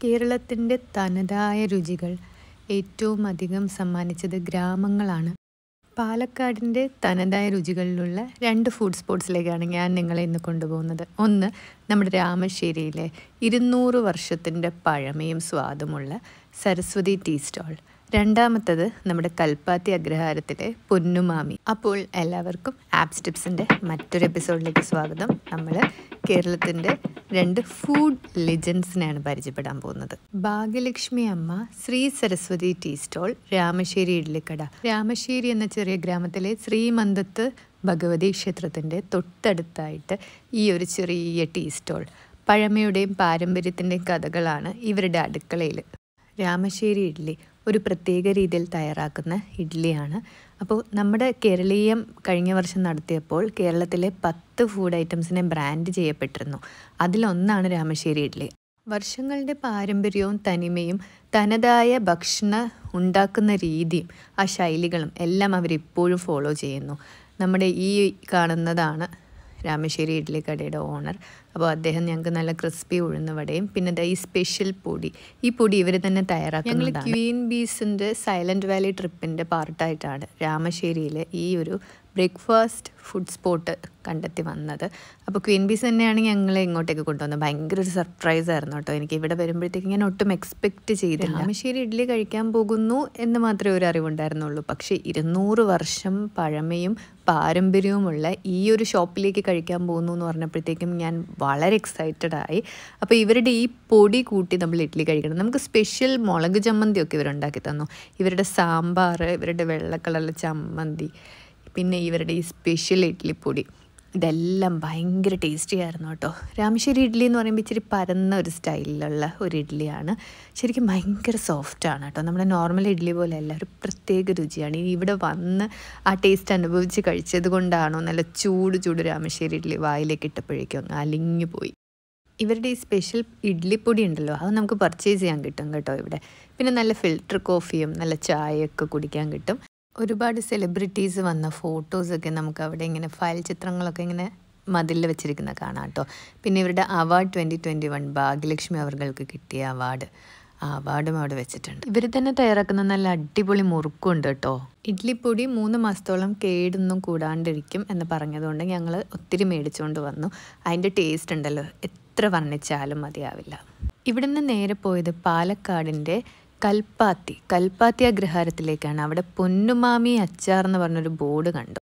കേരളത്തിൻ്റെ തനതായ രുചികൾ ഏറ്റവും അധികം സമ്മാനിച്ചത് ഗ്രാമങ്ങളാണ് പാലക്കാടിൻ്റെ തനതായ രുചികളിലുള്ള രണ്ട് ഫുഡ് സ്പോട്ട്സിലേക്കാണ് ഞാൻ നിങ്ങളെ ഇന്ന് കൊണ്ടുപോകുന്നത് ഒന്ന് നമ്മുടെ രാമശ്ശേരിയിലെ ഇരുന്നൂറ് വർഷത്തിൻ്റെ പഴമയും സ്വാദുമുള്ള സരസ്വതി ടീ സ്റ്റോൾ രണ്ടാമത്തത് നമ്മുടെ കൽപ്പാത്തി അഗ്രഹാരത്തിലെ പൊന്നുമാമി അപ്പോൾ എല്ലാവർക്കും ആപ്സ് ടിപ്സിൻ്റെ മറ്റൊരു എപ്പിസോഡിലേക്ക് സ്വാഗതം നമ്മൾ കേരളത്തിൻ്റെ രണ്ട് ഫുഡ് ലെജൻസിനെയാണ് പരിചയപ്പെടാൻ പോകുന്നത് ഭാഗ്യലക്ഷ്മി അമ്മ ശ്രീ സരസ്വതി ടീ സ്റ്റോൾ രാമശ്ശേരി ഇഡ്ലിക്കട രാമശ്ശേരി എന്ന ചെറിയ ഗ്രാമത്തിലെ ശ്രീമന്തത്ത് ഭഗവതി ക്ഷേത്രത്തിൻ്റെ തൊട്ടടുത്തായിട്ട് ഈ ഒരു ചെറിയ ടീ സ്റ്റോൾ പഴമയുടെയും പാരമ്പര്യത്തിൻ്റെയും കഥകളാണ് ഇവരുടെ അടുക്കളയിൽ രാമശ്ശേരി ഇഡ്ഡലി ഒരു പ്രത്യേക രീതിയിൽ തയ്യാറാക്കുന്ന ഇഡ്ഡലിയാണ് അപ്പോൾ നമ്മുടെ കേരളീയം കഴിഞ്ഞ വർഷം നടത്തിയപ്പോൾ കേരളത്തിലെ പത്ത് ഫുഡ് ഐറ്റംസിനെ ബ്രാൻഡ് ചെയ്യപ്പെട്ടിരുന്നു അതിലൊന്നാണ് രാമശ്ശേരി ഇഡ്ഡലി വർഷങ്ങളുടെ പാരമ്പര്യവും തനിമയും തനതായ ഭക്ഷണ ഉണ്ടാക്കുന്ന രീതിയും ആ ശൈലികളും എല്ലാം അവരിപ്പോഴും ഫോളോ ചെയ്യുന്നു നമ്മുടെ ഈ കാണുന്നതാണ് രാമശ്ശേരി ഇഡ്ഡലി കടയുടെ ഓണർ അപ്പോൾ അദ്ദേഹം ഞങ്ങൾക്ക് നല്ല ക്രിസ്പി ഉഴുന്ന വടയും പിന്നെ ദാ ഈ സ്പെഷ്യൽ പൊടി ഈ പൊടി ഇവർ തന്നെ തയ്യാറാക്കുന്നതാണ് ക്വീൻ ബീസിൻ്റെ സൈലൻറ്റ് വാലി ട്രിപ്പിൻ്റെ പാർട്ടായിട്ടാണ് രാമശ്ശേരിയിലെ ഈ ഒരു ബ്രേക്ക്ഫാസ്റ്റ് ഫുഡ് സ്പോട്ട് കണ്ടെത്തി വന്നത് അപ്പോൾ ക്വീൻ ബീസ് തന്നെയാണ് ഞങ്ങളെ ഇങ്ങോട്ടേക്ക് കൊണ്ടുവന്നത് ഭയങ്കര ഒരു സർപ്രൈസ് ആയിരുന്നു കേട്ടോ എനിക്ക് ഇവിടെ വരുമ്പോഴത്തേക്ക് ഞാൻ ഒട്ടും എക്സ്പെക്റ്റ് ചെയ്തില്ല രാമശ്ശേരി ഇഡ്ഡലി കഴിക്കാൻ പോകുന്നു എന്ന് മാത്രമേ ഒരു അറിവുണ്ടായിരുന്നുള്ളൂ പക്ഷേ ഇരുന്നൂറ് വർഷം പഴമയും പാരമ്പര്യവുമുള്ള ഈ ഒരു ഷോപ്പിലേക്ക് കഴിക്കാൻ പോകുന്നു എന്ന് പറഞ്ഞപ്പോഴത്തേക്കും ഞാൻ വളരെ എക്സൈറ്റഡ് ആയി അപ്പോൾ ഇവരുടെ ഈ പൊടി കൂട്ടി നമ്മൾ ഇഡ്ഡലി കഴിക്കണം നമുക്ക് സ്പെഷ്യൽ മുളക് ചമ്മന്തി ഒക്കെ ഇവരുണ്ടാക്കി തന്നു ഇവരുടെ സാമ്പാർ ഇവരുടെ വെള്ള കളറിലെ ചമ്മന്തി പിന്നെ ഇവരുടെ ഈ സ്പെഷ്യൽ ഇഡ്ഡലിപ്പൊടി ഇതെല്ലാം ഭയങ്കര ടേസ്റ്റി ആയിരുന്നു കേട്ടോ രാമശ്ശേരി ഇഡ്ഡലി എന്ന് പറയുമ്പോൾ ഇച്ചിരി പരന്ന ഒരു സ്റ്റൈലിലുള്ള ഒരു ഇഡ്ഡലിയാണ് ശരിക്കും ഭയങ്കര സോഫ്റ്റാണ് കേട്ടോ നമ്മുടെ നോർമൽ ഇഡ്ഡലി പോലെയല്ല ഒരു പ്രത്യേക രുചിയാണ് ഇനി ഇവിടെ വന്ന് ആ ടേസ്റ്റ് അനുഭവിച്ച് കഴിച്ചത് കൊണ്ടാണോ നല്ല ചൂട് ചൂട് രാമശ്ശേരി ഇഡ്ഡലി വായിലേക്ക് ഇട്ടപ്പോഴേക്കും അങ്ങ് അലിഞ്ഞു പോയി ഇവരുടെ ഈ സ്പെഷ്യൽ ഇഡ്ലിപ്പൊടി ഉണ്ടല്ലോ അത് നമുക്ക് പർച്ചേസ് ചെയ്യാൻ കിട്ടും കേട്ടോ ഇവിടെ പിന്നെ നല്ല ഫിൽറ്റർ കോഫിയും നല്ല ചായയൊക്കെ കുടിക്കാൻ കിട്ടും ഒരുപാട് സെലിബ്രിറ്റീസ് വന്ന ഫോട്ടോസൊക്കെ നമുക്ക് അവിടെ ഇങ്ങനെ ഫയൽ ചിത്രങ്ങളൊക്കെ ഇങ്ങനെ മതിലിൽ വെച്ചിരിക്കുന്ന കാണാം കേട്ടോ പിന്നെ ഇവരുടെ award twenty twenty one Bhagyalakshmi അവർക്ക് കിട്ടിയ അവാർഡ് ആ അവാർഡും അവിടെ വെച്ചിട്ടുണ്ട് ഇവർ തന്നെ തയ്യാറാക്കുന്ന നല്ല അടിപൊളി മുറുക്കുണ്ട് കേട്ടോ ഇഡ്ലിപ്പൊടി മൂന്ന് മാസത്തോളം കേടൊന്നും കൂടാണ്ടിരിക്കും എന്ന് പറഞ്ഞതുകൊണ്ട് ഞങ്ങൾ ഒത്തിരി മേടിച്ചുകൊണ്ട് വന്നു അതിൻ്റെ ടേസ്റ്റ് ഉണ്ടല്ലോ എത്ര വർണ്ണിച്ചാലും മതിയാവില്ല ഇവിടുന്ന് നേരെ പോയത് പാലക്കാടിൻ്റെ കൽപ്പാത്തി കൽപ്പാത്തി അഗ്രഹാരത്തിലേക്കാണ് അവിടെ പൊന്നുമാമി അച്ചാർ എന്ന് പറഞ്ഞൊരു ബോർഡ് കണ്ടു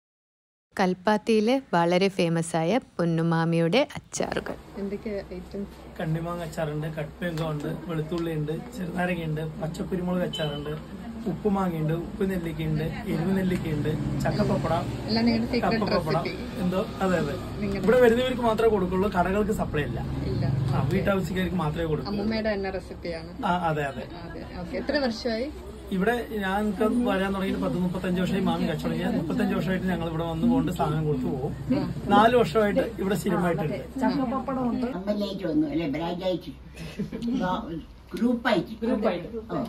കൽപ്പാത്തിയിലെ വളരെ ഫേമസ് ആയ പൊന്നുമാമിയുടെ അച്ചാറുകൾ എന്തൊക്കെ ഐറ്റംസ് കണ്ണിമാങ്ങ അച്ചാറുണ്ട് കട്ട്പേങ്ക ഉണ്ട് വെളുത്തുള്ളി ഉണ്ട് ചെറുനാരങ്ങയുണ്ട് പച്ചക്കുരുമുളക് അച്ചാറുണ്ട് ഉപ്പുമാങ്ങയുണ്ട് ഉപ്പ് നെല്ലിക്കയുണ്ട് എരിവ് നെല്ലിക്കയുണ്ട് ചക്കപ്പപ്പട എല്ലാം നിങ്ങളുടെ സീക്രട്ട് കപ്പപ്പട റെസിപ്പി എന്തോ അതെ അതെ ഇവിടെ വരുന്നവർക്ക് മാത്രമേ കൊടുക്കുള്ളൂ കടകൾക്ക് സപ്ലൈ ഇല്ല ഇല്ല ആ വീട്ടാവശ്യക്കാർക്ക് മാത്രമേ കൊടുക്കൂ അമ്മൂമ്മയുടെ തന്നെ റെസിപ്പിയാണ് ആ അതെ അതെ അതെ ഓക്കെ എത്ര വർഷമായി ഇവിടെ ഞാൻ വരാൻ തുടങ്ങിയിട്ട് പത്ത് മുപ്പത്തഞ്ച് വർഷമായി മാമി കച്ചവടം ചെയ്യാൻ മുപ്പത്തഞ്ച് വർഷമായിട്ട് ഞങ്ങൾ ഇവിടെ വന്നുകൊണ്ട് സാധനം കൊടുത്തു പോകും നാല് വർഷമായിട്ട് ഇവിടെ സ്ഥിരമായിട്ടുണ്ട് അമ്പലായിട്ട് വന്നു അല്ലെ ബ്രാൻഡായിട്ട് ഗ്രൂപ്പായിട്ട് ഗ്രൂപ്പായിട്ട് ഓ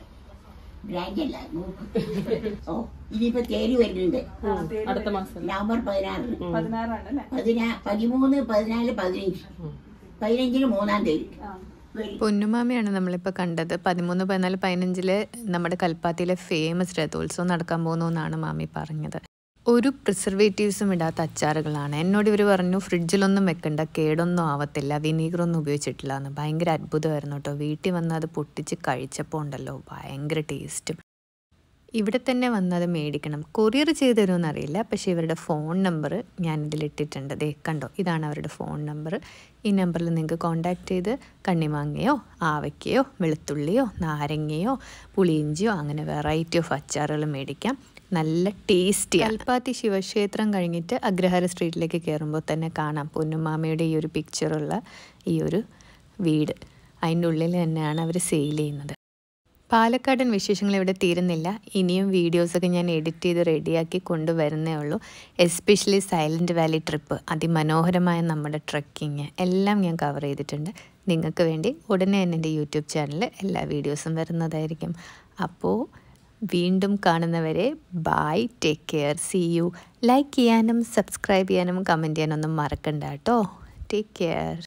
ബ്രാൻഡല്ല ഗ്രൂപ്പ് ഓ ഇനിയിപ്പോ തേര് വരുന്നുണ്ട് അടുത്ത മാസം നവംബർ പതിനാറ് പതിനാ പതിമൂന്ന് പതിനാല് പതിനഞ്ച് പതിനഞ്ചിന് മൂന്നാം തീയതി വരും. പൊന്നുമാമിയാണ് നമ്മളിപ്പോൾ കണ്ടത് പതിമൂന്ന് പതിനാല് പതിനഞ്ചില് നമ്മുടെ കൽപ്പാത്തിയിലെ ഫേമസ് രഥോത്സവം നടക്കാൻ പോകുന്നു എന്നാണ് മാമി പറഞ്ഞത് ഒരു പ്രിസർവേറ്റീവ്സും ഇടാത്ത അച്ചാറുകളാണ് എന്നോട് ഇവർ പറഞ്ഞു ഫ്രിഡ്ജിലൊന്നും വെക്കണ്ട കേടൊന്നും ആവത്തില്ല വിനീഗറൊന്നും ഉപയോഗിച്ചിട്ടില്ല എന്ന് ഭയങ്കര അത്ഭുതമായിരുന്നു കേട്ടോ വീട്ടിൽ വന്ന് അത് പൊട്ടിച്ച് കഴിച്ചപ്പോൾ ഉണ്ടല്ലോ ഭയങ്കര ടേസ്റ്റും ഇവിടെ തന്നെ വന്ന് അത് മേടിക്കണം കൊറിയർ ചെയ്ത് തരുമെന്ന് അറിയില്ല പക്ഷേ ഇവരുടെ ഫോൺ നമ്പർ ഞാനിതിൽ ഇട്ടിട്ടുണ്ട് ദേ കണ്ടോ ഇതാണ് അവരുടെ ഫോൺ നമ്പർ ഈ നമ്പറിൽ നിങ്ങൾക്ക് കോൺടാക്ട് ചെയ്ത് കണ്ണിമാങ്ങയോ ആവയ്ക്കയോ വെളുത്തുള്ളിയോ നാരങ്ങയോ പുളിയിഞ്ചിയോ അങ്ങനെ വെറൈറ്റി ഓഫ് അച്ചാറുകൾ മേടിക്കാം നല്ല ടേസ്റ്റി കൽപ്പാത്തി ശിവക്ഷേത്രം കഴിഞ്ഞിട്ട് അഗ്രഹാര സ്ട്രീറ്റിലേക്ക് കയറുമ്പോൾ തന്നെ കാണാം പൊന്നുമാമയുടെ ഈ ഒരു പിക്ചറുള്ള ഈ ഒരു വീട് അതിൻ്റെ ഉള്ളിൽ തന്നെയാണ് അവർ സെയിൽ ചെയ്യുന്നത് പാലക്കാടൻ വിശേഷങ്ങൾ ഇവിടെ തീരുന്നില്ല ഇനിയും വീഡിയോസൊക്കെ ഞാൻ എഡിറ്റ് ചെയ്ത് റെഡിയാക്കി കൊണ്ടുവരുന്നേ ഉള്ളൂ എസ്പെഷ്യലി സൈലൻറ്റ് വാലി ട്രിപ്പ് അതിമനോഹരമായ നമ്മുടെ ട്രക്കിങ് എല്ലാം ഞാൻ കവർ ചെയ്തിട്ടുണ്ട് നിങ്ങൾക്ക് വേണ്ടി ഉടനെ തന്നെ എൻ്റെ യൂട്യൂബ് ചാനലിൽ എല്ലാ വീഡിയോസും വരുന്നതായിരിക്കും അപ്പോൾ വീണ്ടും കാണുന്നവരെ bye take care see you like ചെയ്യാനും സബ്സ്ക്രൈബ് ചെയ്യാനും കമൻറ്റ് ചെയ്യാനൊന്നും മറക്കണ്ട കേട്ടോ ടേക്ക് കെയർ